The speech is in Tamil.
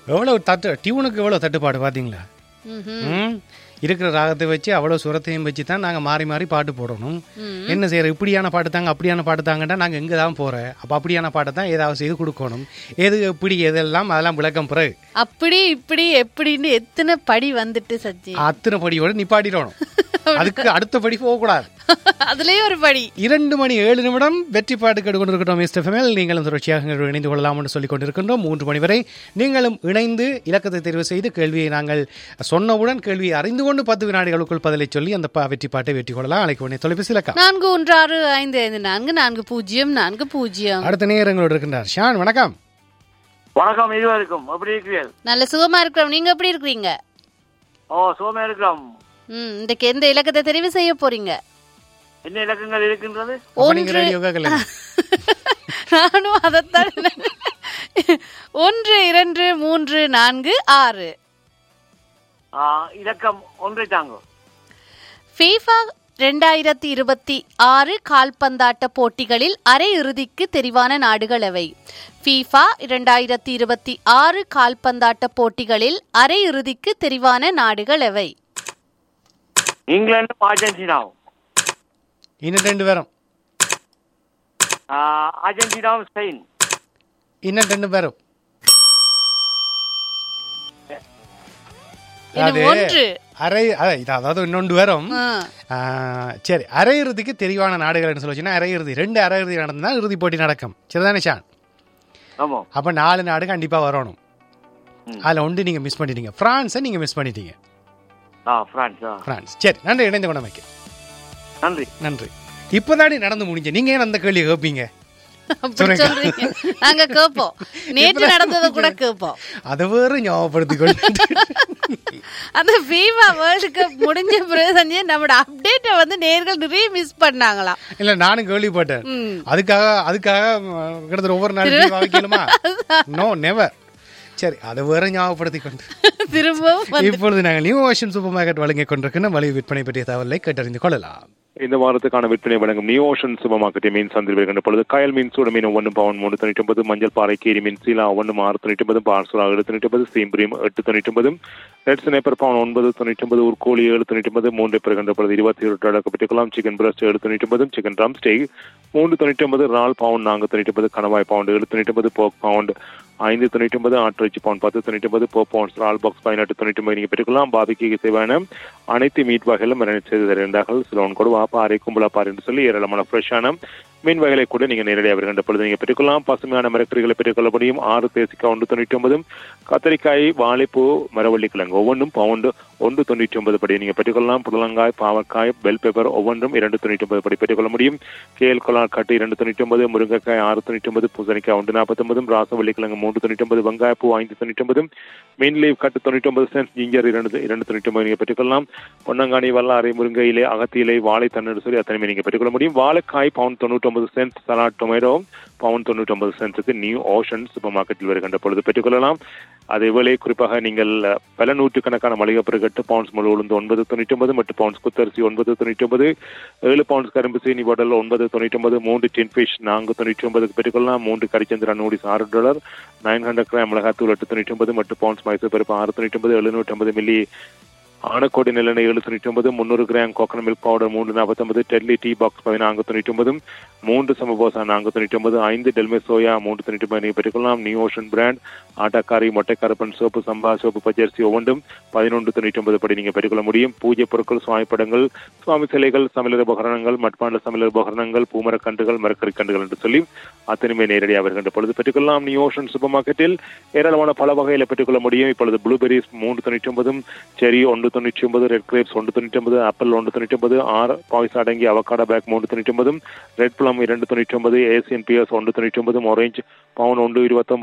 எவ்வளோ தட்டு டியூனுக்கு எவ்வளோ தட்டுப்பாடு பார்த்தீங்களா ம்ஹும். ம் இருக்கிற ராகத்தை வச்சு அவ்வளோ சுரத்தையும் வச்சு தான் நாங்கள் மாறி மாறி பாட்டு போடணும் ம். என்ன செய்யற இப்படியான பாட்டு தாங்க அப்படியான பாட்டு தாங்கட்டா நாங்கள் எங்கே தான் போகிறோம் அப்போ அப்படியான பாட்டை தான் ஏதாவது செய்து கொடுக்கணும் எது எப்படி எதெல்லாம் அதெல்லாம் விளக்கம் பிறகு அப்படி இப்படி எப்படின்னு எத்தனை படி வந்துட்டு சச்சி அத்தனை படியோட நிப்பாட்டிடணும் அதுக்கு அடுத்த படி போகக்கூடாது அதுலயும் ஒரு படி இரண்டு மணி ஏழு நிமிடம் வெற்றி பாட்டு கேட்டுக்கொண்டிருக்கிறோம் மிஸ்டர் ஃபெமல் நீங்களும் தொடர்ச்சியாக எங்களோடு இணைந்து கொள்ளலாம் என்று சொல்லிக் கொண்டிருக்கின்றோம் மூன்று மணி வரை நீங்களும் இணைந்து இலக்கத்தை தெரிவு செய்து கேள்வியை நாங்கள் சொன்னவுடன் கேள்வியை அறிந்து கொண்டு பத்து வினாடிகளுக்குள் பதிலை சொல்லி அந்த பா- வெற்றி பாட்டை வெற்றி கொள்ளலாம் அழைக்க வேண்டிய தொலைபேசி இலக்கம் நான்கு ஒன்று ஆறு ஐந்து ஐந்து நான்கு நான்கு பூஜ்ஜியம் நான்கு பூஜ்ஜியம் அடுத்த நேரங்களோடு இருக்கின்றார் ஷான் வணக்கம் வணக்கம் இருவருக்கும் எப்படி இருக்கிறீர்கள் நல்ல சுகமா இருக்கிறோம் நீங்க எப்படி இருக்கிறீங்க ஓ சுகமா இருக்கிறோம் ம் இன்றைக்கு எந்த இலக்கத்தை தெரிவு செய்ய போறீங்க என்ன இலக்கங்கள் இருக்கின்றது அப்ப நீங்க ரேடியோ கேட்கல நானும் அதைத்தான் நினைச்சேன். ஒன்று இரண்டு மூன்று நான்கு ஆறு ஆ, இலக்கம் ஒன்றை தாங்க ஃபீஃபா ரெண்டாயிரத்தி இருபத்தி ஆறு கால்பந்தாட்ட போட்டிகளில் அரையிறுதிக்கு தெரிவான நாடுகள் எவை ஃபீஃபா இரண்டாயிரத்தி இருபத்தி ஆறு கால்பந்தாட்ட போட்டிகளில் அரையிறுதிக்கு தெரிவான நாடுகள் எவை இங்கிலாந்தும் அர்ஜென்டினாவும் இன்னும் ரெண்டு பேரும் ஆ, அர்ஜென்டினாவும் ஸ்பெயின் இன்னும் ரெண்டு பேரும் இன்னும் ஒன்று அரை அத- இது அதாவது இன்னொன்று பேரும் ஆ. ஆ, சரி அரையிறுதிக்கு தெரிவான நாடுகள்னு சொல்லி வச்சுன்னா அரையிறுதி ரெண்டு அரையிறுதி நடந்தா இறுதி போட்டி நடக்கும் சரிதானே ஷான் ஆமா அப்ப நாலு நாடு கண்டிப்பா வரணும் ம். அதுல ஒன்று நீங்க மிஸ் பண்ணிட்டீங்க பிரான்ஸை நீங்க மிஸ் பண்ணிட்டீங்க ஆ பிரான்ஸ் ஆ பிரான்ஸ் சரி நன்றி இணைந்து கொண்டமைக்கு நன்றி நன்றி இப்பதாடி நடந்து முடிஞ்ச நீங்க ஏன் அந்த கேள்வி கேட்பீங்க அப்படி சுரேகா. சொல்றீங்க நாங்க கேட்போம் நேற்று நடந்ததை கூட கேட்போம் அதை வேறு ஞாபகப்படுத்திக் கொண்டு அந்த ஃபீஃபா வேர்ல்டு கப் முடிஞ்ச பிறகு சஞ்சய் நம்மளோட அப்டேட்டை வந்து நேர்கள் நிறைய மிஸ் பண்ணாங்களாம் இல்ல நானும் கேள்விப்பட்டேன் ம். அதுக்காக அதுக்காக ம், கிட்டத்தட்ட ஒவ்வொரு நாளைக்கு வைக்கணுமா நோ நெவர் சரி அதை வேற ஞாபகப்படுத்திக் கொண்டு திரும்பவும் வந்து- இப்பொழுது நாங்கள் நியூ ஓஷன் சூப்பர் மார்க்கெட் வழங்கிக் கொண்டிருக்கிற மலிவு விற்பனை பற்றிய தகவலை கேட்டறிந்து கொள்ளலாம் இந்த வாரத்துக்கான விற்பனை வழங்கும் நியூ ஓஷன் சூப்பர் மார்க்கெட் மீன் சந்தையில் வருகின்ற பொழுது கயல் மீன் சூட மீன் ஒன்று பவுன் மூணு தொண்ணூற்றி ஒன்பது மஞ்சள் பாறை கீரி மீன் சீலா ஒன்று ஆறு தொண்ணூற்றி ஒன்பது பார்சலா ஏழு தொண்ணூற்றி ஒன்பது சீம்பிரியம் எட்டு தொண்ணூற்றி ஒன்பது ரெட் ஸ்னேப்பர் பவுன் ஒன்பது தொண்ணூற்றி ஒன்பது ஒரு கோழி ஏழு தொண்ணூற்றி ஒன்பது மூன்று பெறுகின்ற பொழுது இருபத்தி ஒரு டாலருக்கு பெற்றுக்கலாம் சிக்கன் பிரஸ்ட் ஏழு தொண்ணூற்றி ஒன்பது சிக்கன் ட்ரம் ஸ்டேக் மூன்று தொண்ணூற்றி ஒன்பது ரால் பவுண்ட் நான்கு தொண்ணூற்றி ஒன்பது கணவாய் பவுண்ட் ஏழு தொண்ணூற்றி ஒன்பது போக் பவுண்ட் ஐந்து தொண்ணூற்றி ஒன்பது ஆட்டிறைச்சி பவுண்ட் பத்து தொண்ணூற்றி ஒன்பது போ பவுண்ட்ஸ் ரால் பாக்ஸ் பதினெட்டு தொண்ணூற்றி ஒன்பது நீங்கள் பெற்றுக்கலாம் பாபிக்கு தேவையான அனைத்து மீட் வகைகளும் மேரினேட் செய்து தருகின்றார்கள் சிலோன் கொடுவா பாறை கும்பலா பாறை என்று சொல்லி ஏராளமான ஃப்ரெஷ்ஷான மீன் வகைகளை கூட நீங்கள் நேரடியாக வருகின்ற பொழுது நீங்கள் பெற்றுக்கொள்ளலாம் பசுமையான மரக்கறிகளை பெற்றுக்கொள்ள முடியும் ஆறு தேசிக்காய் ஒன்று தொண்ணூற்றி ஒன்பதும் கத்தரிக்காய் வாழைப்பூ மரவள்ளி கிழங்கு ஒவ்வொன்றும் பவுண்டு ஒன்று தொண்ணூற்றி ஒன்பது படி நீங்கள் பெற்றுக்கொள்ளலாம் புடலங்காய் பாவக்காய் பெல் பெப்பர் ஒவ்வொன்றும் இரண்டு தொண்ணூற்றி ஒன்பது படி பெற்றுக்கொள்ள முடியும் கேல் கொலார் கட்டு இரண்டு தொண்ணூற்றி ஒன்பது முருங்கைக்காய் ஆறு தொண்ணூற்றி ஒன்பது பூசணிக்காய் ஒன்று நாற்பத்தொன்பதும் ராசவள்ளி கிழங்கு மூன்று தொண்ணூற்றி ஒன்பது வெங்காயப்பூ ஐந்து தொண்ணூற்றி ஒன்பதும் மீன் லீவ் கட்டு தொண்ணூற்றி ஒன்பது சென்ஸ் ஜிஞ்சர் இரண்டு இரண்டு தொண்ணூற்றி ஒன்பது நீங்கள் பெற்றுக்கொள்ளலாம் பொன்னங்கானி வல்லாரை முருங்கை இலை அகத்தி இலை வாழை தண்ணீர் சொல்லி அத்தனை நீங்கள் பெற்றுக்கொள்ள முடியும் வாழைக்காய் பவுண்ட் தொண்ணூற்றி ஒன்பது சென்ட் சலாட் டொமேட்டோ பவுண்ட் தொண்ணூற்றி ஒன்பது சென்ட்டுக்கு நியூ ஓஷன் சூப்பர் மார்க்கெட்டில் வருகின்ற பொழுது பெற்றுக்கொள்ளலாம் அதேவேளை குறிப்பாக நீங்கள் அஹ், பல நூற்றுக்கணக்கான மளிகை பொருட்கள் எட்டு பவுண்ட்ஸ் முழு உளுந்து ஒன்பது தொண்ணூற்றி ஒன்பது எட்டு பவுண்ட்ஸ் குத்தரிசி ஒன்பது தொண்ணூற்றி ஒன்பது ஏழு பவுண்ட்ஸ் கரும்பு சீனி பாட்டில் ஒன்பது தொண்ணூற்றி ஒன்பது மூன்று டின் ஃபிஷ் நான்கு தொண்ணூற்றி ஒன்பதுக்கு பெற்றுக்கொள்ளலாம் மூன்று கரிச்சந்திரா நூடிஸ் ஆறு டாலர் நைன் ஹண்ட்ரட் கிராம் மிளகாத்தூள் எட்டு தொண்ணூற்றி ஒன்பது எட்டு பவுண்ட்ஸ் மைசூர் பருப்பு ஆறு தொண்ணூற்றி ஒன்பது எழுநூற்றி ஐம்பது மில்லி ஆனக்கோடி நிலெண்ணெய் ஏழு தொண்ணூற்றி ஒன்பது முந்நூறு கிராம் கோகனட் மில்க் பவுடர் மூன்று நாற்பத்தொன்பது டெட்லி டீ பாக்ஸ் பதினான்கு தொண்ணூற்றி ஒன்பது மூன்று சமபோசா நான்கு தொண்ணூற்றி ஒன்பது ஐந்து டெல்மே சோயா மூன்று தொண்ணூற்றி ஒன்பது நீங்கள் பெற்றுக்கொள்ளலாம் நியூ ஓஷன் பிராண்ட் ஆட்டாக்காரி மொட்டைக்கரப்பன் சோப்பு சம்பா சோப்பு பச்சரிசி ஒவ்வொன்றும் பதினொன்று தொண்ணூற்றி ஒன்பது படி நீங்கள் பெற்றுக்கொள்ள முடியும் பூஜை பொருட்கள் சுவாமி படங்கள் சுவாமி சிலைகள் சமையல் உபகரணங்கள் மட்பாண்ட சமையல் உபகரணங்கள் பூமரக்கன்றுகள் மரக்கறி கன்றுகள் என்று சொல்லி அத்தனையுமே நேரடியாக வருகின்ற பொழுது பெற்றுக்கொள்ளலாம் நியூ ஓஷன் சூப்பர் மார்க்கெட்டில் ஏராளமான பல வகையில் பெற்றுக்கொள்ள முடியும் இப்பொழுது ப்ளூபெரிஸ் மூன்று தொண்ணூற்றி ஒன்பதும் செரி ஒன்று தொண்ணூற்றி ஒன்பது ரெட் கிரேப்ஸ் ஒன்று தொண்ணூற்றி ஒன்பது ஆப்பிள் ஒன்று தொண்ணூற்றி ஒன்பது ஆறு பாய்ஸ் அடங்கி அவகாடா பேக் மூன்று தொண்ணூற்றி ஒன்பதும் ரெட் பிளம் இரண்டு தொண்ணூற்றி ஒன்பது ஏசியன் பிஎஸ் ஒன்று தொண்ணூற்றி ஒன்பதும் ஆரஞ்சு பவுன் ஒன்று இருபத்தொன்பது